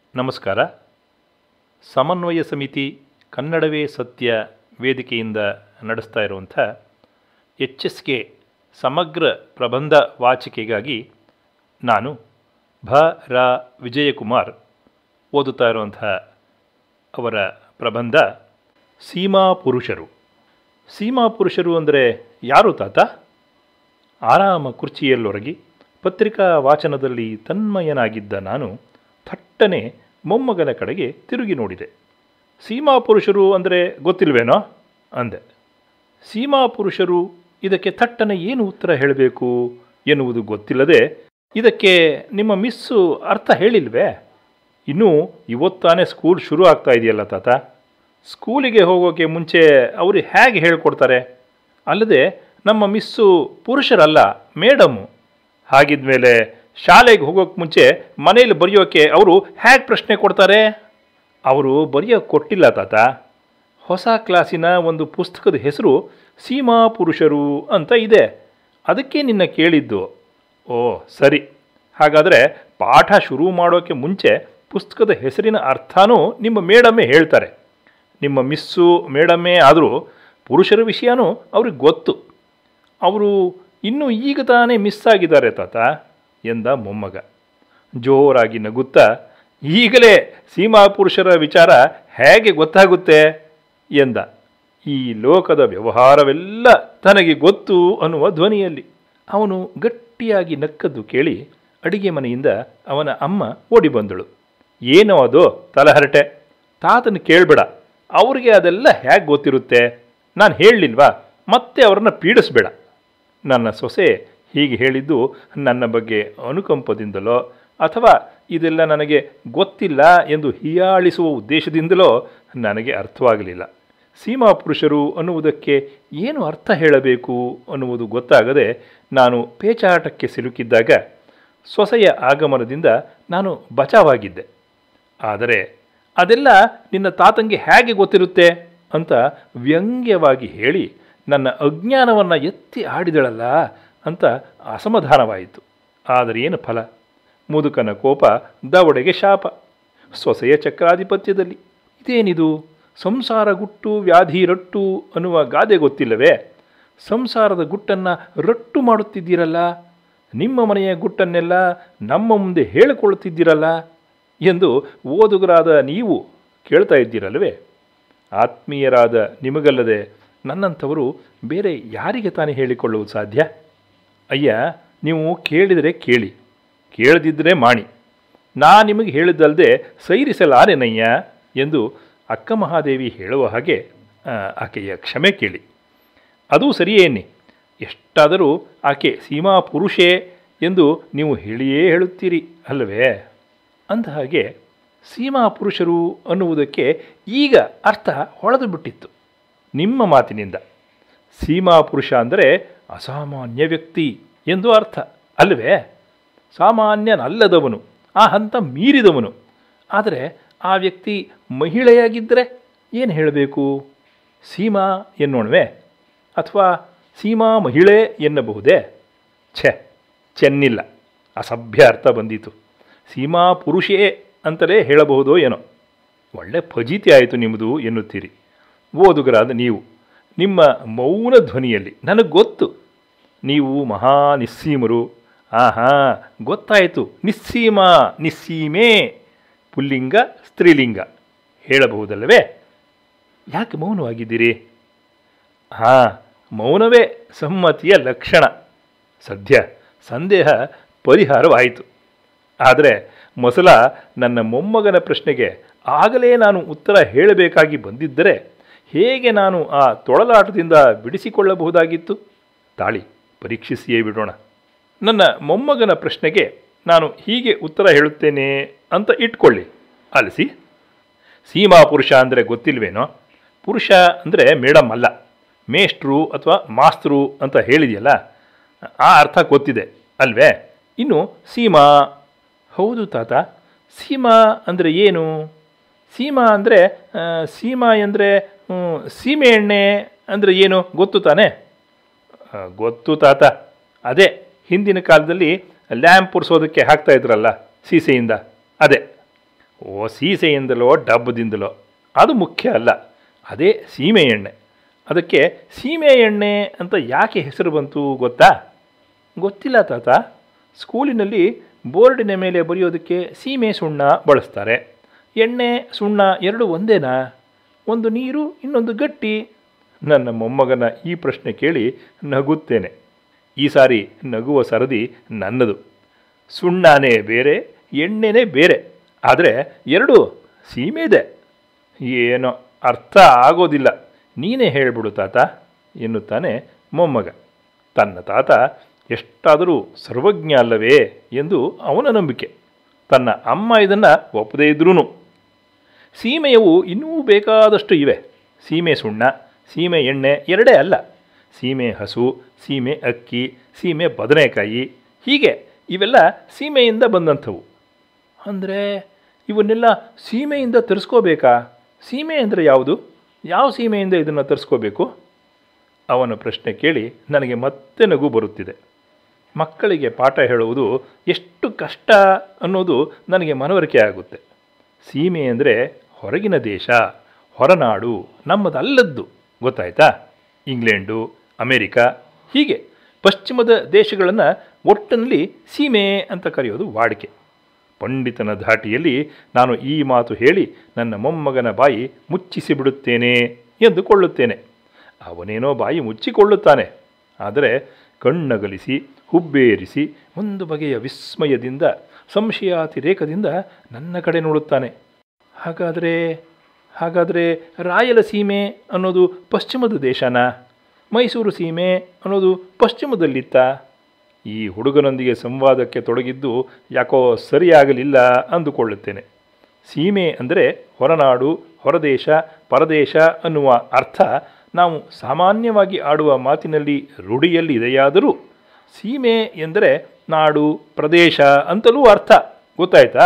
ನಮಸ್ಕಾರ ಸಮನ್ವಯ ಸಮಿತಿ ಕನ್ನಡವೇ ಸತ್ಯ ವೇದಿಕೆಯಿಂದ ನಡೆಸ್ತಾ ಇರುವಂಥ ಎಚ್ ಎಸ್ ಕೆ ಸಮಗ್ರ ಪ್ರಬಂಧ ವಾಚಿಕೆಗಾಗಿ ನಾನು ಭ ರ ವಿಜಯಕುಮಾರ್ ಓದುತ್ತಾ ಇರುವಂಥ ಅವರ ಪ್ರಬಂಧ ಸೀಮಾ ಪುರುಷರು ಸೀಮಾ ಪುರುಷರು ಅಂದರೆ ಯಾರು ತಾತ ಆರಾಮ ಕುರ್ಚಿಯಲ್ಲೊರಗಿ ಪತ್ರಿಕಾ ವಾಚನದಲ್ಲಿ ತನ್ಮಯನಾಗಿದ್ದ ನಾನು ಥಟ್ಟನೆ ಮೊಮ್ಮಗನ ಕಡೆಗೆ ತಿರುಗಿ ನೋಡಿದೆ ಸೀಮಾ ಪುರುಷರು ಅಂದರೆ ಗೊತ್ತಿಲ್ವೇನೋ ಅಂದೆ ಸೀಮಾ ಪುರುಷರು ಇದಕ್ಕೆ ಥಟ್ಟನೆ ಏನು ಉತ್ತರ ಹೇಳಬೇಕು ಎನ್ನುವುದು ಗೊತ್ತಿಲ್ಲದೆ ಇದಕ್ಕೆ ನಿಮ್ಮ ಮಿಸ್ಸು ಅರ್ಥ ಹೇಳಿಲ್ವೇ ಇನ್ನೂ ಇವತ್ತಾನೇ ಸ್ಕೂಲ್ ಶುರು ಆಗ್ತಾ ಇದೆಯಲ್ಲ ತಾತ ಸ್ಕೂಲಿಗೆ ಹೋಗೋಕ್ಕೆ ಮುಂಚೆ ಅವರು ಹೇಗೆ ಹೇಳ್ಕೊಡ್ತಾರೆ ಅಲ್ಲದೆ ನಮ್ಮ ಮಿಸ್ಸು ಪುರುಷರಲ್ಲ ಮೇಡಮ್ಮು ಹಾಗಿದ್ಮೇಲೆ ಶಾಲೆಗೆ ಹೋಗೋಕ್ಕೆ ಮುಂಚೆ ಮನೇಲಿ ಬರೆಯೋಕ್ಕೆ ಅವರು ಹೇಗೆ ಪ್ರಶ್ನೆ ಕೊಡ್ತಾರೆ ಅವರು ಬರೆಯೋಕ್ಕೆ ಕೊಟ್ಟಿಲ್ಲ ತಾತ ಹೊಸ ಕ್ಲಾಸಿನ ಒಂದು ಪುಸ್ತಕದ ಹೆಸರು ಸೀಮಾ ಪುರುಷರು ಅಂತ ಇದೆ ಅದಕ್ಕೆ ನಿನ್ನ ಕೇಳಿದ್ದು ಓ ಸರಿ ಹಾಗಾದರೆ ಪಾಠ ಶುರು ಮಾಡೋಕ್ಕೆ ಮುಂಚೆ ಪುಸ್ತಕದ ಹೆಸರಿನ ಅರ್ಥನೂ ನಿಮ್ಮ ಮೇಡಮ್ಮೇ ಹೇಳ್ತಾರೆ ನಿಮ್ಮ ಮಿಸ್ಸು ಮೇಡಮ್ಮೇ ಆದರೂ ಪುರುಷರ ವಿಷಯನೂ ಅವ್ರಿಗೆ ಗೊತ್ತು ಅವರು ಇನ್ನೂ ಈಗ ತಾನೇ ಮಿಸ್ ಆಗಿದ್ದಾರೆ ತಾತ ಎಂದ ಮೊಮ್ಮಗ ಜೋರಾಗಿ ನಗುತ್ತಾ ಈಗಲೇ ಸೀಮಾ ಪುರುಷರ ವಿಚಾರ ಹೇಗೆ ಗೊತ್ತಾಗುತ್ತೆ ಎಂದ ಈ ಲೋಕದ ವ್ಯವಹಾರವೆಲ್ಲ ತನಗೆ ಗೊತ್ತು ಅನ್ನುವ ಧ್ವನಿಯಲ್ಲಿ ಅವನು ಗಟ್ಟಿಯಾಗಿ ನಕ್ಕದ್ದು ಕೇಳಿ ಅಡಿಗೆ ಮನೆಯಿಂದ ಅವನ ಅಮ್ಮ ಓಡಿ ಬಂದಳು ಏನೋ ಅದು ತಲಹರಟೆ ತಾತನ ಕೇಳಬೇಡ ಅವ್ರಿಗೆ ಅದೆಲ್ಲ ಹೇಗೆ ಗೊತ್ತಿರುತ್ತೆ ನಾನು ಹೇಳಲಿಲ್ವಾ ಮತ್ತೆ ಅವ್ರನ್ನ ಪೀಡಿಸ್ಬೇಡ ನನ್ನ ಸೊಸೆ ಹೀಗೆ ಹೇಳಿದ್ದು ನನ್ನ ಬಗ್ಗೆ ಅನುಕಂಪದಿಂದಲೋ ಅಥವಾ ಇದೆಲ್ಲ ನನಗೆ ಗೊತ್ತಿಲ್ಲ ಎಂದು ಹೀಯಾಳಿಸುವ ಉದ್ದೇಶದಿಂದಲೋ ನನಗೆ ಅರ್ಥವಾಗಲಿಲ್ಲ ಸೀಮಾ ಪುರುಷರು ಅನ್ನುವುದಕ್ಕೆ ಏನು ಅರ್ಥ ಹೇಳಬೇಕು ಅನ್ನುವುದು ಗೊತ್ತಾಗದೆ ನಾನು ಪೇಚಾಟಕ್ಕೆ ಸಿಲುಕಿದ್ದಾಗ ಸೊಸೆಯ ಆಗಮನದಿಂದ ನಾನು ಬಚಾವಾಗಿದ್ದೆ ಆದರೆ ಅದೆಲ್ಲ ನಿನ್ನ ತಾತಂಗೆ ಹೇಗೆ ಗೊತ್ತಿರುತ್ತೆ ಅಂತ ವ್ಯಂಗ್ಯವಾಗಿ ಹೇಳಿ ನನ್ನ ಅಜ್ಞಾನವನ್ನು ಎತ್ತಿ ಆಡಿದಳಲ್ಲ ಅಂತ ಅಸಮಾಧಾನವಾಯಿತು ಆದರೆ ಏನು ಫಲ ಮುದುಕನ ಕೋಪ ದವಡೆಗೆ ಶಾಪ ಸೊಸೆಯ ಚಕ್ರಾಧಿಪತ್ಯದಲ್ಲಿ ಇದೇನಿದು ಸಂಸಾರ ಗುಟ್ಟು ವ್ಯಾಧಿ ರಟ್ಟು ಅನ್ನುವ ಗಾದೆ ಗೊತ್ತಿಲ್ಲವೇ ಸಂಸಾರದ ಗುಟ್ಟನ್ನು ರಟ್ಟು ಮಾಡುತ್ತಿದ್ದೀರಲ್ಲ ನಿಮ್ಮ ಮನೆಯ ಗುಟ್ಟನ್ನೆಲ್ಲ ನಮ್ಮ ಮುಂದೆ ಹೇಳಿಕೊಳ್ಳುತ್ತಿದ್ದೀರಲ್ಲ ಎಂದು ಓದುಗರಾದ ನೀವು ಕೇಳ್ತಾ ಇದ್ದೀರಲ್ವೇ ಆತ್ಮೀಯರಾದ ನಿಮಗಲ್ಲದೆ ನನ್ನಂಥವರು ಬೇರೆ ಯಾರಿಗೆ ತಾನೇ ಹೇಳಿಕೊಳ್ಳುವುದು ಸಾಧ್ಯ ಅಯ್ಯ ನೀವು ಕೇಳಿದರೆ ಕೇಳಿ ಕೇಳದಿದ್ದರೆ ಮಾಡಿ ನಾ ನಿಮಗೆ ಹೇಳಿದ್ದಲ್ಲದೆ ಸೈರಿಸಲಾರೆನಯ್ಯ ಎಂದು ಅಕ್ಕ ಮಹಾದೇವಿ ಹೇಳುವ ಹಾಗೆ ಆ, ಆಕೆಯ ಕ್ಷಮೆ ಕೇಳಿ ಅದು ಸರಿಯೇನೆ ಎಷ್ಟಾದರೂ ಆಕೆ ಸೀಮಾ ಪುರುಷೇ ಎಂದು ನೀವು ಹೇಳಿಯೇ ಹೇಳುತ್ತೀರಿ ಅಲ್ಲವೇ ಅಂದ ಹಾಗೆ ಸೀಮಾ ಪುರುಷರು ಅನ್ನುವುದಕ್ಕೆ ಈಗ ಅರ್ಥ ಹೊಳೆದು ಬಿಟ್ಟಿತ್ತು ನಿಮ್ಮ ಮಾತಿನಿಂದ ಸೀಮಾ ಪುರುಷ ಅಂದರೆ ಅಸಾಮಾನ್ಯ ವ್ಯಕ್ತಿ ಎಂದು ಅರ್ಥ ಅಲ್ಲವೇ ಸಾಮಾನ್ಯನಲ್ಲದವನು ಆ ಹಂತ ಮೀರಿದವನು ಆದರೆ ಆ ವ್ಯಕ್ತಿ ಮಹಿಳೆಯಾಗಿದ್ದರೆ ಏನು ಹೇಳಬೇಕು ಸೀಮಾ ಎನ್ನೋಣವೇ ಅಥವಾ ಸೀಮಾ ಮಹಿಳೆ ಎನ್ನಬಹುದೇ ಛೆ ಚೆನ್ನಿಲ್ಲ ಅಸಭ್ಯ ಅರ್ಥ ಬಂದಿತು ಸೀಮಾ ಪುರುಷೇ ಅಂತಲೇ ಹೇಳಬಹುದೋ ಏನೋ ಒಳ್ಳೆ ಫಜೀತಿ ಆಯಿತು ನಿಮ್ಮದು ಎನ್ನುತ್ತೀರಿ ಓದುಗರಾದ ನೀವು ನಿಮ್ಮ ಮೌನ ಧ್ವನಿಯಲ್ಲಿ ನನಗೆ ಗೊತ್ತು ನೀವು ಮಹಾ ನಿಸ್ಸೀಮರು ಆಹಾ ಗೊತ್ತಾಯಿತು ನಿಸ್ಸೀಮ ನಿಸ್ಸೀಮೆ ಪುಲ್ಲಿಂಗ ಸ್ತ್ರೀಲಿಂಗ ಹೇಳಬಹುದಲ್ಲವೇ ಯಾಕೆ ಮೌನವಾಗಿದ್ದೀರಿ ಹಾಂ ಮೌನವೇ ಸಮ್ಮತಿಯ ಲಕ್ಷಣ ಸದ್ಯ ಸಂದೇಹ ಪರಿಹಾರವಾಯಿತು ಆದರೆ ಮೊಸಲ ನನ್ನ ಮೊಮ್ಮಗನ ಪ್ರಶ್ನೆಗೆ ಆಗಲೇ ನಾನು ಉತ್ತರ ಹೇಳಬೇಕಾಗಿ ಬಂದಿದ್ದರೆ ಹೇಗೆ ನಾನು ಆ ತೊಳಲಾಟದಿಂದ ಬಿಡಿಸಿಕೊಳ್ಳಬಹುದಾಗಿತ್ತು ತಾಳಿ ಪರೀಕ್ಷಿಸಿಯೇ ಬಿಡೋಣ ನನ್ನ ಮೊಮ್ಮಗನ ಪ್ರಶ್ನೆಗೆ ನಾನು ಹೀಗೆ ಉತ್ತರ ಹೇಳುತ್ತೇನೆ ಅಂತ ಇಟ್ಕೊಳ್ಳಿ ಆಲಿಸಿ ಸೀಮಾ ಪುರುಷ ಅಂದರೆ ಗೊತ್ತಿಲ್ವೇನೋ ಪುರುಷ ಅಂದರೆ ಮೇಡಮ್ ಅಲ್ಲ ಮೇಷ್ಟ್ರು ಅಥವಾ ಮಾಸ್ತರು ಅಂತ ಹೇಳಿದೆಯಲ್ಲ ಆ ಅರ್ಥ ಗೊತ್ತಿದೆ ಅಲ್ವೇ ಇನ್ನು ಸೀಮಾ ಹೌದು ತಾತ ಸೀಮಾ ಅಂದರೆ ಏನು ಸೀಮಾ ಅಂದರೆ ಆ, ಸೀಮಾ ಅಂದರೆ ಹ್ಮ್, ಸೀಮೆ ಎಣ್ಣೆ ಅಂದರೆ ಏನು ಗೊತ್ತು ತಾನೇ ಆ, ಗೊತ್ತು ತಾತ ಅದೇ ಹಿಂದಿನ ಕಾಲದಲ್ಲಿ ಲ್ಯಾಂಪ್ ಉರ್ಸೋದಕ್ಕೆ ಹಾಕ್ತಾ ಇದ್ರಲ್ಲ ಸೀಸೆಯಿಂದ ಅದೇ ಓ ಸೀಸೆಯಿಂದಲೋ ಡಬ್ಬದಿಂದಲೋ ಅದು ಮುಖ್ಯ ಅಲ್ಲ ಅದೇ ಸೀಮೆ ಎಣ್ಣೆ ಅದಕ್ಕೆ ಸೀಮೆ ಎಣ್ಣೆ ಅಂತ ಯಾಕೆ ಹೆಸರು ಬಂತು ಗೊತ್ತಾ ಗೊತ್ತಿಲ್ಲ ತಾತ ಸ್ಕೂಲಿನಲ್ಲಿ ಬೋರ್ಡಿನ ಮೇಲೆ ಬರೆಯೋದಕ್ಕೆ ಸೀಮೆ ಸುಣ್ಣ ಬಳಸ್ತಾರೆ ಎಣ್ಣೆ ಸುಣ್ಣ ಎರಡು ಒಂದೇನಾ ಒಂದು ನೀರು ಇನ್ನೊಂದು ಗಟ್ಟಿ ನನ್ನ ಮೊಮ್ಮಗನ ಈ ಪ್ರಶ್ನೆ ಕೇಳಿ ನಗುತ್ತೇನೆ ಈ ಸಾರಿ ನಗುವ ಸರದಿ ನನ್ನದು ಸುಣ್ಣನೇ ಬೇರೆ ಎಣ್ಣೆನೇ ಬೇರೆ ಆದರೆ ಎರಡು ಸೀಮೆ ಇದೆ ಏನೋ ಅರ್ಥ ಆಗೋದಿಲ್ಲ ನೀನೇ ಹೇಳ್ಬಿಡು ತಾತ ಎನ್ನುತ್ತಾನೆ ಮೊಮ್ಮಗ ತನ್ನ ತಾತ ಎಷ್ಟಾದರೂ ಸರ್ವಜ್ಞ ಅಲ್ಲವೇ ಎಂದು ಅವನ ನಂಬಿಕೆ ತನ್ನ ಅಮ್ಮ ಇದನ್ನು ಒಪ್ಪದೇ ಇದ್ರೂ ಸೀಮೆಯವು ಇನ್ನೂ ಬೇಕಾದಷ್ಟು ಇವೆ ಸೀಮೆ ಸುಣ್ಣ ಸೀಮೆ ಎಣ್ಣೆ ಎರಡೇ ಅಲ್ಲ ಸೀಮೆ ಹಸು ಸೀಮೆ ಅಕ್ಕಿ ಸೀಮೆ ಬದನೆಕಾಯಿ ಹೀಗೆ ಇವೆಲ್ಲ ಸೀಮೆಯಿಂದ ಬಂದಂಥವು ಅಂದರೆ ಇವನ್ನೆಲ್ಲ ಸೀಮೆಯಿಂದ ತರಿಸ್ಕೋಬೇಕಾ ಸೀಮೆ ಅಂದರೆ ಯಾವುದು ಯಾವ ಸೀಮೆಯಿಂದ ಇದನ್ನು ತರಿಸ್ಕೋಬೇಕು ಅವನ ಪ್ರಶ್ನೆ ಕೇಳಿ ನನಗೆ ಮತ್ತೆ ನಗು ಬರುತ್ತಿದೆ ಮಕ್ಕಳಿಗೆ ಪಾಠ ಹೇಳುವುದು ಎಷ್ಟು ಕಷ್ಟ ಅನ್ನೋದು ನನಗೆ ಮನವರಿಕೆ ಆಗುತ್ತೆ ಸೀಮೆ ಅಂದರೆ ಹೊರಗಿನ ದೇಶ ಹೊರನಾಡು ನಮ್ಮದಲ್ಲದ್ದು ಗೊತ್ತಾಯ್ತಾ ಇಂಗ್ಲೆಂಡು ಅಮೇರಿಕಾ ಹೀಗೆ ಪಶ್ಚಿಮದ ದೇಶಗಳನ್ನು ಒಟ್ಟಿನಲ್ಲಿ ಸೀಮೆ ಅಂತ ಕರೆಯೋದು ವಾಡಿಕೆ ಪಂಡಿತನ ಧಾಟಿಯಲ್ಲಿ ನಾನು ಈ ಮಾತು ಹೇಳಿ ನನ್ನ ಮೊಮ್ಮಗನ ಬಾಯಿ ಮುಚ್ಚಿಸಿಬಿಡುತ್ತೇನೆ ಎಂದುಕೊಳ್ಳುತ್ತೇನೆ ಅವನೇನೋ ಬಾಯಿ ಮುಚ್ಚಿಕೊಳ್ಳುತ್ತಾನೆ ಆದರೆ ಕಣ್ಣಗಲಿಸಿ ಹುಬ್ಬೇರಿಸಿ ಒಂದು ಬಗೆಯ ವಿಸ್ಮಯದಿಂದ ಸಂಶಯಾತಿರೇಕದಿಂದ ನನ್ನ ಕಡೆ ನೋಡುತ್ತಾನೆ ಹಾಗಾದರೆ ಹಾಗಾದರೆ ರಾಯಲಸೀಮೆ ಅನ್ನೋದು ಪಶ್ಚಿಮದ ದೇಶನಾ ಮೈಸೂರು ಸೀಮೆ ಅನ್ನೋದು ಪಶ್ಚಿಮದಲ್ಲಿತ್ತ ಈ ಹುಡುಗನೊಂದಿಗೆ ಸಂವಾದಕ್ಕೆ ತೊಡಗಿದ್ದು ಯಾಕೋ ಸರಿಯಾಗಲಿಲ್ಲ ಅಂದುಕೊಳ್ಳುತ್ತೇನೆ ಸೀಮೆ ಅಂದರೆ ಹೊರನಾಡು ಹೊರದೇಶ ಪರದೇಶ ಅನ್ನುವ ಅರ್ಥ ನಾವು ಸಾಮಾನ್ಯವಾಗಿ ಆಡುವ ಮಾತಿನಲ್ಲಿ ರೂಢಿಯಲ್ಲಿ ಇದೆಯಾದರೂ ಸೀಮೆ ಎಂದರೆ ನಾಡು ಪ್ರದೇಶ ಅಂತಲೂ ಅರ್ಥ ಗೊತ್ತಾಯ್ತಾ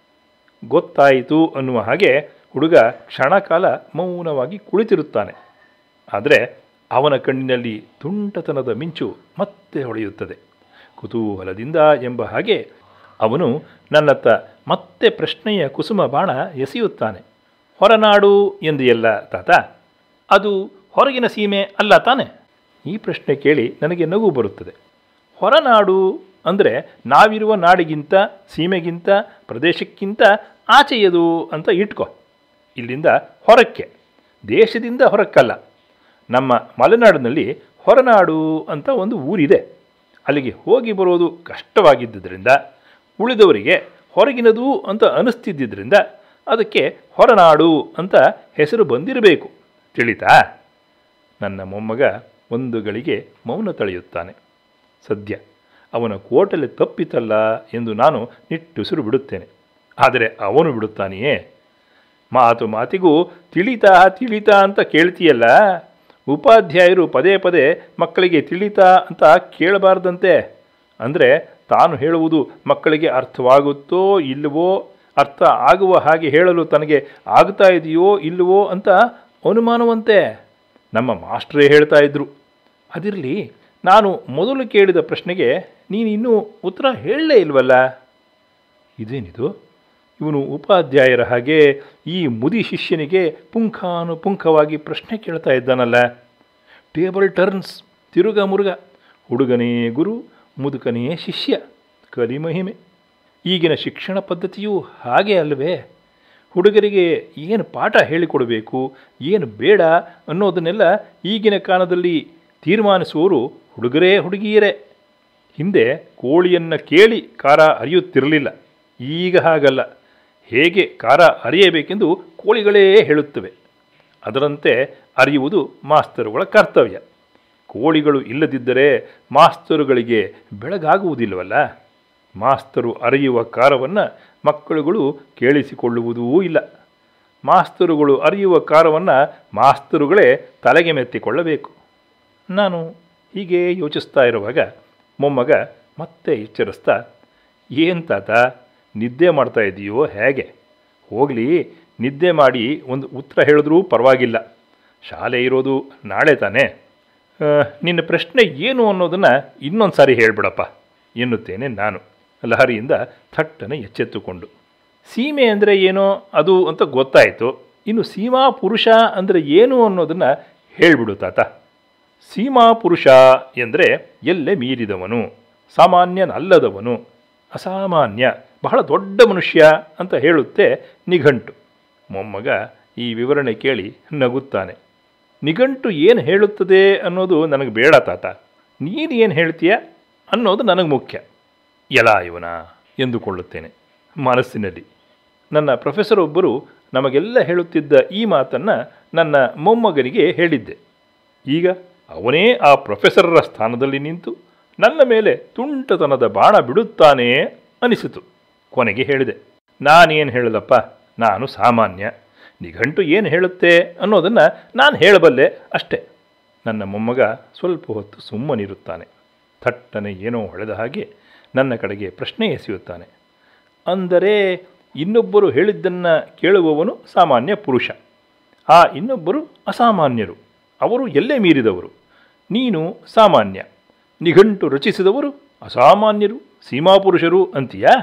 ಗೊತ್ತಾಯಿತು ಅನ್ನುವ ಹಾಗೆ ಹುಡುಗ ಕ್ಷಣಕಾಲ ಮೌನವಾಗಿ ಕುಳಿತಿರುತ್ತಾನೆ ಆದರೆ ಅವನ ಕಣ್ಣಿನಲ್ಲಿ ತುಂಟತನದ ಮಿಂಚು ಮತ್ತೆ ಹೊಳೆಯುತ್ತದೆ ಕುತೂಹಲದಿಂದ ಎಂಬ ಹಾಗೆ ಅವನು ನನ್ನತ್ತ ಮತ್ತೆ ಪ್ರಶ್ನೆಯ ಕುಸುಮ ಬಾಣ ಎಸೆಯುತ್ತಾನೆ ಹೊರನಾಡು ಎಂದು ಎಲ್ಲ ತಾತ ಅದು ಹೊರಗಿನ ಸೀಮೆ ಅಲ್ಲ ತಾನೆ ಈ ಪ್ರಶ್ನೆ ಕೇಳಿ ನನಗೆ ನಗು ಬರುತ್ತದೆ ಹೊರನಾಡು ಅಂದರೆ ನಾವಿರುವ ನಾಡಿಗಿಂತ ಸೀಮೆಗಿಂತ ಪ್ರದೇಶಕ್ಕಿಂತ ಆಚೆಯದು ಅಂತ ಇಟ್ಕೊ ಇಲ್ಲಿಂದ ಹೊರಕ್ಕೆ ದೇಶದಿಂದ ಹೊರಕ್ಕಲ್ಲ ನಮ್ಮ ಮಲೆನಾಡಿನಲ್ಲಿ ಹೊರನಾಡು ಅಂತ ಒಂದು ಊರಿದೆ ಅಲ್ಲಿಗೆ ಹೋಗಿ ಬರೋದು ಕಷ್ಟವಾಗಿದ್ದರಿಂದ ಉಳಿದವರಿಗೆ ಹೊರಗಿನದು ಅಂತ ಅನಿಸ್ತಿದ್ದರಿಂದ ಅದಕ್ಕೆ ಹೊರನಾಡು ಅಂತ ಹೆಸರು ಬಂದಿರಬೇಕು ತಿಳಿತಾ ನನ್ನ ಮೊಮ್ಮಗ ಒಂದು ಗಳಿಗೆ ಮೌನ ತಳೆಯುತ್ತಾನೆ ಸದ್ಯ ಅವನ ಕೋಟಲೆ ತಪ್ಪಿತಲ್ಲ ಎಂದು ನಾನು ನಿಟ್ಟುಸಿರು ಬಿಡುತ್ತೇನೆ ಆದರೆ ಅವನು ಬಿಡುತ್ತಾನೆಯೇ ಮಾತು ಮಾತಿಗೂ ತಿಳಿತಾ ತಿಳಿತಾ ಅಂತ ಕೇಳ್ತೀಯಲ್ಲ ಉಪಾಧ್ಯಾಯರು ಪದೇ ಪದೇ ಮಕ್ಕಳಿಗೆ ತಿಳಿತಾ ಅಂತ ಕೇಳಬಾರ್ದಂತೆ ಅಂದರೆ ತಾನು ಹೇಳುವುದು ಮಕ್ಕಳಿಗೆ ಅರ್ಥವಾಗುತ್ತೋ ಇಲ್ಲವೋ ಅರ್ಥ ಆಗುವ ಹಾಗೆ ಹೇಳಲು ತನಗೆ ಆಗ್ತಾ ಇದೆಯೋ ಇಲ್ಲವೋ ಅಂತ ಅನುಮಾನವಂತೆ ನಮ್ಮ ಮಾಸ್ಟ್ರೇ ಹೇಳ್ತಾ ಇದ್ರು ಅದಿರಲಿ ನಾನು ಮೊದಲು ಕೇಳಿದ ಪ್ರಶ್ನೆಗೆ ನೀನು ಇನ್ನೂ ಉತ್ತರ ಹೇಳಲೇ ಇಲ್ವಲ್ಲ ಇದೇನಿದು ಇವನು ಉಪಾಧ್ಯಾಯರ ಹಾಗೆ ಈ ಮುದಿ ಶಿಷ್ಯನಿಗೆ ಪುಂಖಾನುಪುಂಖವಾಗಿ ಪ್ರಶ್ನೆ ಕೇಳ್ತಾ ಇದ್ದಾನಲ್ಲ ಟೇಬಲ್ ಟರ್ನ್ಸ್ ತಿರುಗ ಮುರುಗ ಹುಡುಗನೇ ಗುರು ಮುದುಕನೇ ಶಿಷ್ಯ ಕಲಿಮಹಿಮೆ ಈಗಿನ ಶಿಕ್ಷಣ ಪದ್ಧತಿಯೂ ಹಾಗೆ ಅಲ್ಲವೇ ಹುಡುಗರಿಗೆ ಏನು ಪಾಠ ಹೇಳಿಕೊಡಬೇಕು ಏನು ಬೇಡ ಅನ್ನೋದನ್ನೆಲ್ಲ ಈಗಿನ ಕಾಲದಲ್ಲಿ ತೀರ್ಮಾನಿಸುವವರು ಹುಡುಗರೇ ಹುಡುಗಿಯರೇ ಹಿಂದೆ ಕೋಳಿಯನ್ನು ಕೇಳಿ ಖಾರ ಅರಿಯುತ್ತಿರಲಿಲ್ಲ ಈಗ ಹಾಗಲ್ಲ ಹೇಗೆ ಖಾರ ಅರಿಯಬೇಕೆಂದು ಕೋಳಿಗಳೇ ಹೇಳುತ್ತವೆ ಅದರಂತೆ ಅರಿಯುವುದು ಮಾಸ್ತರುಗಳ ಕರ್ತವ್ಯ ಕೋಳಿಗಳು ಇಲ್ಲದಿದ್ದರೆ ಮಾಸ್ತರುಗಳಿಗೆ ಬೆಳಗಾಗುವುದಿಲ್ಲವಲ್ಲ ಮಾಸ್ತರು ಅರಿಯುವ ಕಾರವನ್ನು ಮಕ್ಕಳುಗಳು ಕೇಳಿಸಿಕೊಳ್ಳುವುದೂ ಇಲ್ಲ ಮಾಸ್ತರುಗಳು ಅರಿಯುವ ಕಾರವನ್ನು ಮಾಸ್ತರುಗಳೇ ತಲೆಗೆ ಮೆತ್ತಿಕೊಳ್ಳಬೇಕು ನಾನು ಹೀಗೆ ಯೋಚಿಸ್ತಾ ಇರುವಾಗ ಮೊಮ್ಮಗ ಮತ್ತೆ ಎಚ್ಚರಿಸ್ತಾ ಏನು ತಾತ ನಿದ್ದೆ ಮಾಡ್ತಾ ಇದೆಯೋ ಹೇಗೆ ಹೋಗಲಿ ನಿದ್ದೆ ಮಾಡಿ ಒಂದು ಉತ್ತರ ಹೇಳಿದ್ರೂ ಪರವಾಗಿಲ್ಲ ಶಾಲೆ ಇರೋದು ನಾಳೆ ತಾನೇ ಆ, ನಿನ್ನ ಪ್ರಶ್ನೆ ಏನು ಅನ್ನೋದನ್ನು ಇನ್ನೊಂದು ಸಾರಿ ಹೇಳ್ಬಿಡಪ್ಪ ಎನ್ನುತ್ತೇನೆ ನಾನು ಲಹರಿಯಿಂದ ಥಟ್ಟನೆ ಎಚ್ಚೆತ್ತುಕೊಂಡು ಸೀಮೆ ಅಂದರೆ ಏನೋ ಅದು ಅಂತ ಗೊತ್ತಾಯಿತು ಇನ್ನು ಸೀಮಾ ಪುರುಷ ಅಂದರೆ ಏನು ಅನ್ನೋದನ್ನು ಹೇಳಿಬಿಡು ತಾತ ಸೀಮಾ ಪುರುಷ ಎಂದರೆ ಎಲ್ಲೆ ಮೀರಿದವನು ಸಾಮಾನ್ಯನಲ್ಲದವನು ಅಸಾಮಾನ್ಯ ಬಹಳ ದೊಡ್ಡ ಮನುಷ್ಯ ಅಂತ ಹೇಳುತ್ತೆ ನಿಘಂಟು ಮೊಮ್ಮಗ ಈ ವಿವರಣೆ ಕೇಳಿ ನಗುತ್ತಾನೆ ನಿಘಂಟು ಏನು ಹೇಳುತ್ತದೆ ಅನ್ನೋದು ನನಗೆ ಬೇಡ ತಾತ ನೀನು ಏನು ಹೇಳ್ತೀಯ ಅನ್ನೋದು ನನಗೆ ಮುಖ್ಯ ಎಲ ಇವನ ಎಂದುಕೊಳ್ಳುತ್ತೇನೆ ಮನಸ್ಸಿನಲ್ಲಿ ನನ್ನ ಪ್ರೊಫೆಸರ್ ಒಬ್ಬರು ನಮಗೆಲ್ಲ ಹೇಳುತ್ತಿದ್ದ ಈ ಮಾತನ್ನು ನನ್ನ ಮೊಮ್ಮಗನಿಗೆ ಹೇಳಿದ್ದೆ ಈಗ ಅವನೇ ಆ ಪ್ರೊಫೆಸರರ ಸ್ಥಾನದಲ್ಲಿ ನಿಂತು ನನ್ನ ಮೇಲೆ ತುಂಟತನದ ಬಾಣ ಬಿಡುತ್ತಾನೆ ಅನಿಸಿತು ಕೊನೆಗೆ ಹೇಳಿದೆ ನಾನೇನು ಹೇಳದಪ್ಪ ನಾನು ಸಾಮಾನ್ಯ ನಿಘಂಟು ಏನು ಹೇಳುತ್ತೆ ಅನ್ನೋದನ್ನು ನಾನು ಹೇಳಬಲ್ಲೆ ಅಷ್ಟೇ ನನ್ನ ಮೊಮ್ಮಗ ಸ್ವಲ್ಪ ಹೊತ್ತು ಸುಮ್ಮನಿರುತ್ತಾನೆ ಥಟ್ಟನೆ ಏನೋ ಹೊಳೆದ ಹಾಗೆ ನನ್ನ ಕಡೆಗೆ ಪ್ರಶ್ನೆ ಎಸೆಯುತ್ತಾನೆ ಅಂದರೆ ಇನ್ನೊಬ್ಬರು ಹೇಳಿದ್ದನ್ನು ಕೇಳುವವನು ಸಾಮಾನ್ಯ ಪುರುಷ ಆ ಇನ್ನೊಬ್ಬರು ಅಸಾಮಾನ್ಯರು ಅವರು ಎಲ್ಲೇ ಮೀರಿದವರು ನೀನು ಸಾಮಾನ್ಯ ನಿಘಂಟು ರಚಿಸಿದವರು ಅಸಾಮಾನ್ಯರು ಸೀಮಾಪುರುಷರು ಅಂತೀಯಾ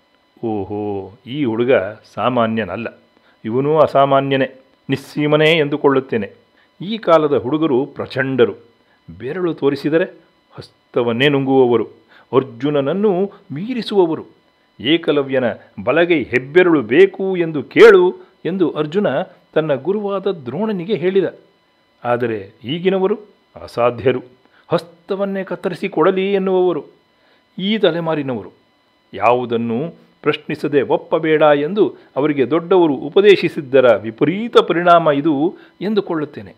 ಓಹೋ ಈ ಹುಡುಗ ಸಾಮಾನ್ಯನಲ್ಲ ಇವನೂ ಅಸಾಮಾನ್ಯನೇ ನಿಸ್ಸೀಮನೇ ಎಂದುಕೊಳ್ಳುತ್ತೇನೆ ಈ ಕಾಲದ ಹುಡುಗರು ಪ್ರಚಂಡರು ಬೆರಳು ತೋರಿಸಿದರೆ ಹಸ್ತವನ್ನೇ ನುಂಗುವವರು ಅರ್ಜುನನನ್ನು ಮೀರಿಸುವವರು ಏಕಲವ್ಯನ ಬಲಗೈ ಹೆಬ್ಬೆರಳು ಬೇಕು ಎಂದು ಕೇಳು ಎಂದು ಅರ್ಜುನ ತನ್ನ ಗುರುವಾದ ದ್ರೋಣನಿಗೆ ಹೇಳಿದ ಆದರೆ ಈಗಿನವರು ಅಸಾಧ್ಯರು ಹಸ್ತವನ್ನೇ ಕತ್ತರಿಸಿ ಕೊಡಲಿ ಎನ್ನುವವರು ಈ ತಲೆಮಾರಿನವರು ಯಾವುದನ್ನು ಪ್ರಶ್ನಿಸದೆ ಒಪ್ಪಬೇಡ ಎಂದು ಅವರಿಗೆ ದೊಡ್ಡವರು ಉಪದೇಶಿಸಿದ್ದರ ವಿಪರೀತ ಪರಿಣಾಮ ಇದು ಎಂದುಕೊಳ್ಳುತ್ತೇನೆ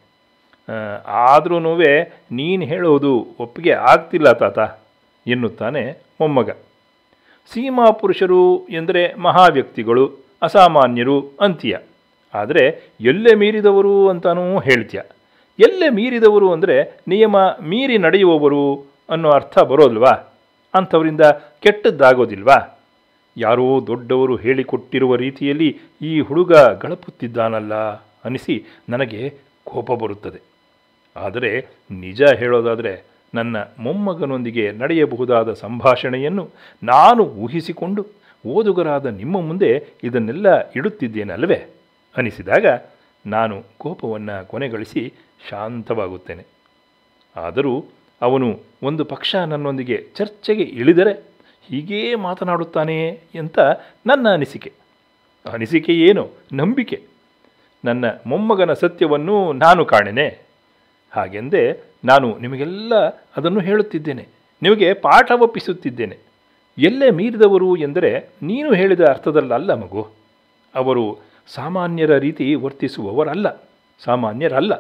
ಆದ್ರೂ ನೀನು ಹೇಳೋದು ಒಪ್ಪಿಗೆ ಆಗ್ತಿಲ್ಲ ತಾತ ಎನ್ನುತ್ತಾನೆ ಮೊಮ್ಮಗ ಸೀಮಾ ಪುರುಷರು ಎಂದರೆ ಮಹಾವ್ಯಕ್ತಿಗಳು ಅಸಾಮಾನ್ಯರು ಅಂತೀಯ ಆದರೆ ಎಲ್ಲೇ ಮೀರಿದವರು ಅಂತಾನೂ ಹೇಳ್ತೀಯ ಎಲ್ಲೇ ಮೀರಿದವರು ಅಂದರೆ ನಿಯಮ ಮೀರಿ ನಡೆಯುವವರು ಅನ್ನೋ ಅರ್ಥ ಬರೋಲ್ವಾ ಅಂಥವರಿಂದ ಕೆಟ್ಟದ್ದಾಗೋದಿಲ್ವಾ ಯಾರೋ ದೊಡ್ಡವರು ಹೇಳಿಕೊಟ್ಟಿರುವ ರೀತಿಯಲ್ಲಿ ಈ ಹುಡುಗ ಗಳಪುತ್ತಿದ್ದಾನಲ್ಲ ಅನಿಸಿ ನನಗೆ ಕೋಪ ಬರುತ್ತದೆ ಆದರೆ ನಿಜ ಹೇಳೋದಾದರೆ ನನ್ನ ಮೊಮ್ಮಗನೊಂದಿಗೆ ನಡೆಯಬಹುದಾದ ಸಂಭಾಷಣೆಯನ್ನು ನಾನು ಊಹಿಸಿಕೊಂಡು ಓದುಗರಾದ ನಿಮ್ಮ ಮುಂದೆ ಇದನ್ನೆಲ್ಲ ಇಡುತ್ತಿದ್ದೇನಲ್ವೇ ಅನಿಸಿದಾಗ ನಾನು ಕೋಪವನ್ನು ಕೊನೆಗಳಿಸಿ ಶಾಂತವಾಗುತ್ತೇನೆ ಆದರೂ ಅವನು ಒಂದು ಪಕ್ಷ ನನ್ನೊಂದಿಗೆ ಚರ್ಚೆಗೆ ಇಳಿದರೆ ಹೀಗೇ ಮಾತನಾಡುತ್ತಾನೆ ಅಂತ ನನ್ನ ಅನಿಸಿಕೆ ಅನಿಸಿಕೆ ಏನು ನಂಬಿಕೆ ನನ್ನ ಮೊಮ್ಮಗನ ಸತ್ಯವನ್ನು ನಾನು ಕಾಣೆನೆ ಹಾಗೆಂದೇ ನಾನು ನಿಮಗೆಲ್ಲ ಅದನ್ನು ಹೇಳುತ್ತಿದ್ದೇನೆ ನಿಮಗೆ ಪಾಠ ಒಪ್ಪಿಸುತ್ತಿದ್ದೇನೆ ಎಲ್ಲೇ ಮೀರಿದವರು ಎಂದರೆ ನೀನು ಹೇಳಿದ ಅರ್ಥದಲ್ಲಲ್ಲ ಮಗು ಅವರು ಸಾಮಾನ್ಯರ ರೀತಿ ವರ್ತಿಸುವವರಲ್ಲ ಸಾಮಾನ್ಯರಲ್ಲ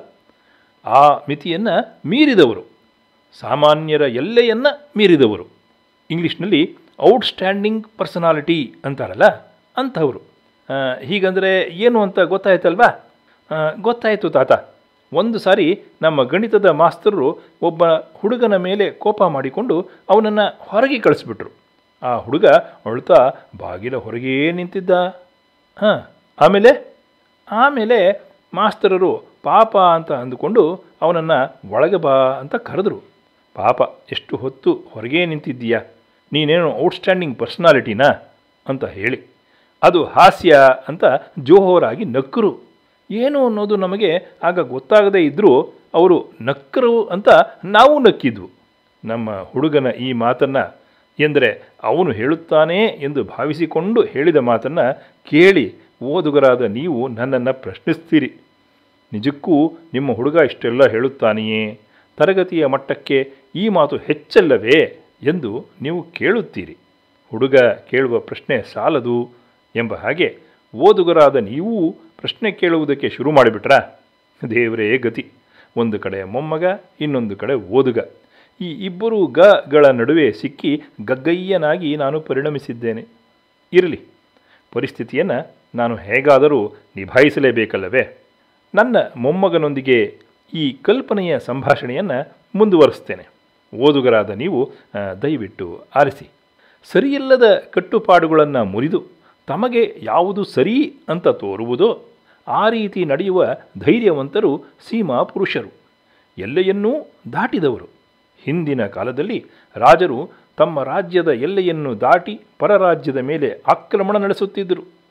ಆ ಮಿತಿಯನ್ನು ಮೀರಿದವರು ಸಾಮಾನ್ಯರ ಎಲ್ಲೆಯನ್ನು ಮೀರಿದವರು ಇಂಗ್ಲೀಷ್ನಲ್ಲಿ ಔಟ್ಸ್ಟ್ಯಾಂಡಿಂಗ್ ಪರ್ಸನಾಲಿಟಿ ಅಂತಾರಲ್ಲ ಅಂಥವರು ಹೀಗಂದರೆ ಏನು ಅಂತ ಗೊತ್ತಾಯ್ತಲ್ವಾ ಗೊತ್ತಾಯಿತು ತಾತ ಒಂದು ಸಾರಿ ನಮ್ಮ ಗಣಿತದ ಮಾಸ್ತರು ಒಬ್ಬ ಹುಡುಗನ ಮೇಲೆ ಕೋಪ ಮಾಡಿಕೊಂಡು ಅವನನ್ನು ಹೊರಗೆ ಕಳಿಸ್ಬಿಟ್ರು ಆ ಹುಡುಗ ಅಳ್ತಾ ಬಾಗಿಲ ಹೊರಗೇ ನಿಂತಿದ್ದ ಹಾಂ ಆಮೇಲೆ ಆಮೇಲೆ ಮಾಸ್ತರರು ಪಾಪ ಅಂತ ಅಂದುಕೊಂಡು ಅವನನ್ನು ಒಳಗೆ ಬಾ ಅಂತ ಕರೆದ್ರು ಪಾಪ ಎಷ್ಟು ಹೊತ್ತು ಹೊರಗೇ ನಿಂತಿದ್ದೀಯಾ ನೀನೇನು ಔಟ್ಸ್ಟ್ಯಾಂಡಿಂಗ್ ಪರ್ಸ್ನಾಲಿಟಿನಾ ಅಂತ ಹೇಳಿ ಅದು ಹಾಸ್ಯ ಅಂತ ಜೋಹೋರಾಗಿ ನಕ್ಕರು ಏನು ಅನ್ನೋದು ನಮಗೆ ಆಗ ಗೊತ್ತಾಗದೇ ಇದ್ದರೂ ಅವರು ನಕ್ಕರು ಅಂತ ನಾವು ನಕ್ಕಿದ್ವು ನಮ್ಮ ಹುಡುಗನ ಈ ಮಾತನ್ನು ಎಂದರೆ ಅವನು ಹೇಳುತ್ತಾನೆ ಎಂದು ಭಾವಿಸಿಕೊಂಡು ಹೇಳಿದ ಮಾತನ್ನು ಕೇಳಿ ಓದುಗರಾದ ನೀವು ನನ್ನನ್ನು ಪ್ರಶ್ನಿಸ್ತೀರಿ ನಿಜಕ್ಕೂ ನಿಮ್ಮ ಹುಡುಗ ಇಷ್ಟೆಲ್ಲ ಹೇಳುತ್ತಾನೆಯೇ ತರಗತಿಯ ಮಟ್ಟಕ್ಕೆ ಈ ಮಾತು ಹೆಚ್ಚಲ್ಲವೇ ಎಂದು ನೀವು ಕೇಳುತ್ತೀರಿ ಹುಡುಗ ಕೇಳುವ ಪ್ರಶ್ನೆ ಸಾಲದು ಎಂಬ ಹಾಗೆ ಓದುಗರಾದ ನೀವೂ ಪ್ರಶ್ನೆ ಕೇಳುವುದಕ್ಕೆ ಶುರು ಮಾಡಿಬಿಟ್ರಾ ದೇವರೇ ಗತಿ ಒಂದು ಕಡೆ ಮೊಮ್ಮಗ ಇನ್ನೊಂದು ಕಡೆ ಓದುಗ ಈ ಇಬ್ಬರು ಗಗಳ ನಡುವೆ ಸಿಕ್ಕಿ ಗಗ್ಗಯ್ಯನಾಗಿ ನಾನು ಪರಿಣಮಿಸಿದ್ದೇನೆ ಇರಲಿ ಪರಿಸ್ಥಿತಿಯನ್ನು ನಾನು ಹೇಗಾದರೂ ನಿಭಾಯಿಸಲೇಬೇಕಲ್ಲವೇ ನನ್ನ ಮೊಮ್ಮಗನೊಂದಿಗೆ ಈ ಕಲ್ಪನೆಯ ಸಂಭಾಷಣೆಯನ್ನು ಮುಂದುವರಿಸ್ತೇನೆ ಓದುಗರಾದ ನೀವು ದಯವಿಟ್ಟು ಆರಿಸಿ ಸರಿಯಿಲ್ಲದ ಕಟ್ಟುಪಾಡುಗಳನ್ನು ಮುರಿದು ತಮಗೆ ಯಾವುದು ಸರಿ ಅಂತ ತೋರುವುದೋ ಆ ರೀತಿ ನಡೆಯುವ ಧೈರ್ಯವಂತರು ಸೀಮಾ ಪುರುಷರು ಎಲ್ಲೆಯನ್ನೂ ದಾಟಿದವರು ಹಿಂದಿನ ಕಾಲದಲ್ಲಿ ರಾಜರು ತಮ್ಮ ರಾಜ್ಯದ ಎಲ್ಲೆಯನ್ನು ದಾಟಿ ಪರರಾಜ್ಯದ ಮೇಲೆ ಆಕ್ರಮಣ ನಡೆಸುತ್ತಿದ್ದರು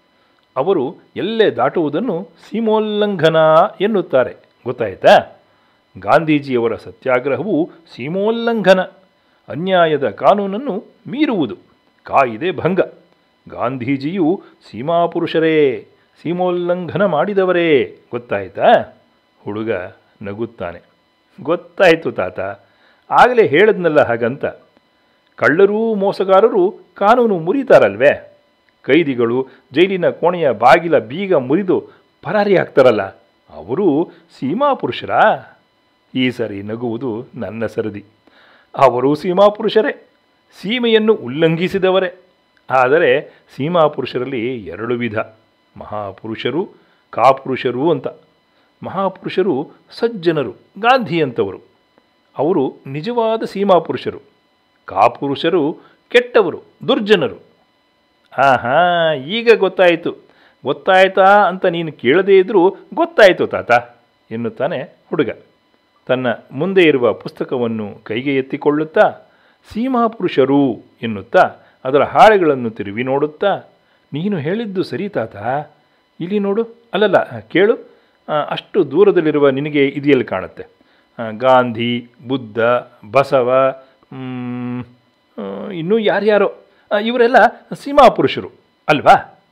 ಅವರು ಎಲ್ಲೇ ದಾಟುವುದನ್ನು ಸೀಮೋಲ್ಲಂಘನ ಎನ್ನುತ್ತಾರೆ ಗೊತ್ತಾಯ್ತಾ ಗಾಂಧೀಜಿಯವರ ಸತ್ಯಾಗ್ರಹವು ಸೀಮೋಲ್ಲಂಘನ ಅನ್ಯಾಯದ ಕಾನೂನನ್ನು ಮೀರುವುದು ಕಾಯಿದೆ ಭಂಗ ಗಾಂಧೀಜಿಯು ಸೀಮಾಪುರುಷರೇ ಸೀಮೋಲ್ಲಂಘನ ಮಾಡಿದವರೇ ಗೊತ್ತಾಯ್ತಾ ಹುಡುಗ ನಗುತ್ತಾನೆ ಗೊತ್ತಾಯ್ತು ತಾತ ಆಗಲೇ ಹೇಳದ್ನಲ್ಲ ಹಾಗಂತ ಕಳ್ಳರೂ ಮೋಸಗಾರರು ಕಾನೂನು ಮುರಿತಾರಲ್ವೇ ಕೈದಿಗಳು ಜೈಲಿನ ಕೋಣೆಯ ಬಾಗಿಲ ಬೀಗ ಮುರಿದು ಪರಾರಿ ಆಗ್ತಾರಲ್ಲ ಅವರು ಸೀಮಾಪುರುಷರಾ ಈ ಸರಿ ನಗುವುದು ನನ್ನ ಸರದಿ ಅವರು ಸೀಮಾಪುರುಷರೇ ಸೀಮೆಯನ್ನು ಉಲ್ಲಂಘಿಸಿದವರೇ ಆದರೆ ಸೀಮಾಪುರುಷರಲ್ಲಿ ಎರಡು ವಿಧ ಮಹಾಪುರುಷರು ಕಾಪುರುಷರು ಅಂತ ಮಹಾಪುರುಷರು ಸಜ್ಜನರು ಗಾಂಧಿಯಂಥವರು ಅವರು ನಿಜವಾದ ಸೀಮಾಪುರುಷರು ಕಾಪುರುಷರು ಕೆಟ್ಟವರು ದುರ್ಜನರು ಆಹಾ ಈಗ ಗೊತ್ತಾಯಿತು ಗೊತ್ತಾಯ್ತಾ ಅಂತ ನೀನು ಕೇಳದೇ ಇದ್ದರೂ ಗೊತ್ತಾಯಿತು ತಾತ ಎನ್ನುತ್ತಾನೆ ಹುಡುಗ ತನ್ನ ಮುಂದೆ ಇರುವ ಪುಸ್ತಕವನ್ನು ಕೈಗೆ ಎತ್ತಿಕೊಳ್ಳುತ್ತಾ ಸೀಮಾಪುರುಷರು ಎನ್ನುತ್ತಾ ಅದರ ಹಾಳೆಗಳನ್ನು ತಿರುವಿ ನೋಡುತ್ತಾ ನೀನು ಹೇಳಿದ್ದು ಸರಿ ತಾತ ಇಲ್ಲಿ ನೋಡು ಅಲ್ಲಲ್ಲ ಕೇಳು ಆ, ಅಷ್ಟು ದೂರದಲ್ಲಿರುವ ನಿನಗೆ ಇದೆಯಲ್ಲಿ ಕಾಣುತ್ತೆ ಆ, ಗಾಂಧಿ ಬುದ್ಧ ಬಸವ ಮ್, ಆ, ಇನ್ನೂ ಯಾರ್ಯಾರೋ ಆ, ಇವರೆಲ್ಲ ಸೀಮಾಪುರುಷರು ಅಲ್ವಾ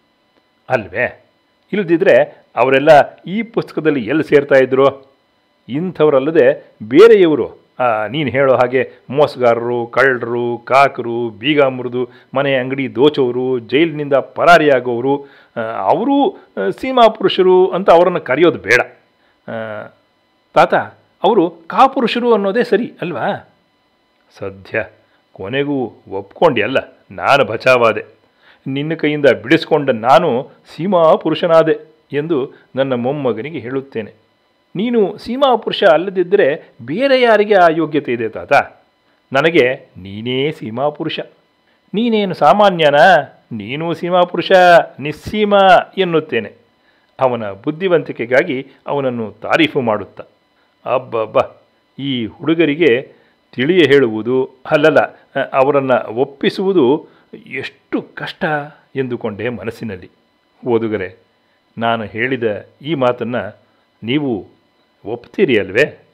ಅಲ್ವೇ ಇಲ್ಲದಿದ್ದರೆ ಅವರೆಲ್ಲ ಈ ಪುಸ್ತಕದಲ್ಲಿ ಎಲ್ಲಿ ಸೇರ್ತಾ ಇದ್ರು ಇಂಥವರಲ್ಲದೆ ಬೇರೆಯವರು ನೀನು ಹೇಳೋ ಹಾಗೆ ಮೋಸಗಾರರು ಕಳ್ಳರು ಕಾಕರು ಬೀಗ ಮುರಿದು ಮನೆ ಅಂಗಡಿ ದೋಚೋರು ಜೈಲಿನಿಂದ ಪರಾರಿಯಾಗೋರು ಆ, ಅವರೂ ಆ, ಸೀಮಾಪುರುಷರು ಅಂತ ಅವರನ್ನು ಕರೆಯೋದು ಬೇಡ ಆ, ತಾತ ಅವರು ಕಾಪುರುಷರು ಅನ್ನೋದೇ ಸರಿ ಅಲ್ವಾ ಸದ್ಯ ಕೊನೆಗೂ ಒಪ್ಕೊಂಡ್ಯಲ್ಲ ನಾನು ಬಚಾವಾದೆ ನಿನ್ನ ಕೈಯಿಂದ ಬಿಡಿಸ್ಕೊಂಡ ನಾನು ಸೀಮಾ ಪುರುಷನಾದೆ ಎಂದು ನನ್ನ ಮೊಮ್ಮಗನಿಗೆ ಹೇಳುತ್ತೇನೆ ನೀನು ಸೀಮಾ ಪುರುಷ ಅಲ್ಲದಿದ್ದರೆ ಬೇರೆ ಯಾರಿಗೆ ಆ ಯೋಗ್ಯತೆ ಇದೆ ತಾತ ನನಗೆ ನೀನೇ ಸೀಮಾ ಪುರುಷ ನೀನೇನು ಸಾಮಾನ್ಯನಾ ನೀನು ಸೀಮಾ ಪುರುಷ ನಿಸ್ಸೀಮ ಎನ್ನುತ್ತೇನೆ ಅವನ ಬುದ್ಧಿವಂತಿಕೆಗಾಗಿ ಅವನನ್ನು ತಾರೀಫು ಮಾಡುತ್ತಾ ಅಬ್ಬಬ್ಬ ಈ ಹುಡುಗರಿಗೆ ತಿಳಿಯ ಹೇಳುವುದು ಅಲ್ಲಲ್ಲ ಅವರನ್ನು ಒಪ್ಪಿಸುವುದು ಎಷ್ಟು ಕಷ್ಟ ಎಂದುಕೊಂಡೆ ಮನಸ್ಸಿನಲ್ಲಿ ಓದುಗರೆ ನಾನು ಹೇಳಿದ ಈ ಮಾತನ್ನು ನೀವು ಒಪ್ತೀರಿ ಅಲ್ವೇ